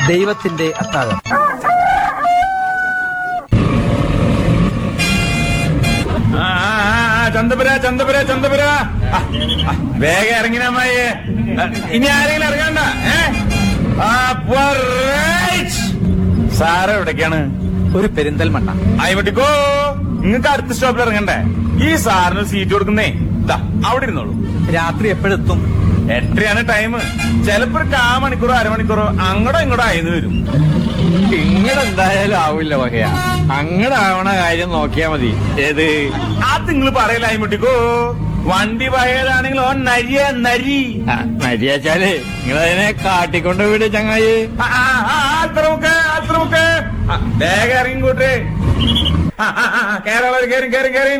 ദൈവത്തിന്റെ അത്താഴം ആ, ആ, ആ, ചന്തപുര ചന്തപുര ചന്തപുര ആ, ആ, വേഗം ഇറങ്ങിനമ്മായേ ഇനി ആരെങ്കിലും ഇറങ്ങണ്ട ഏ ആ, പോരേയ്. സാറ് എവിടേക്കാണ് ഒരു പെരിന്തൽമണ്ണ ആയിവട്ടിക്കോ നിങ്ങക്ക് അടുത്ത സ്റ്റോപ്പിൽ ഇറങ്ങണ്ടേ ഈ സാറിന് സീറ്റ് കൊടുക്കുന്നേ ദാ അവിടെ ഇരുന്നോളൂ രാത്രി എപ്പോഴെത്തും എട്ടരയാണ് ടൈം ചിലപ്പോ ഒരു കാ മണിക്കൂറോ അരമണിക്കൂറോ അങ്ങോട്ടോ ഇങ്ങോട്ടോ ആയിന്ന് വരും ഇങ്ങടെ എന്തായാലും ആവില്ല വകയാ അങ്ങടാവണ കാര്യം നോക്കിയാ മതി ഏത് അത് നിങ്ങൾ പറയില്ല ആയിമുട്ടിക്കോ വണ്ടി പഴയതാണെങ്കിൽ ഓൻ നരിയ നരി ആ, മര്യാച്ചാലേ നിങ്ങളതിനെ കാട്ടിക്കൊണ്ട് വിട് ചങ്ങായി ആ, ആ, ആ, അത്ര മുക്ക് അത്ര മുക്ക് ആ, വേഗം ഇറങ്ങി കൂട്ടേ കേരള കയറി കയറി കയറി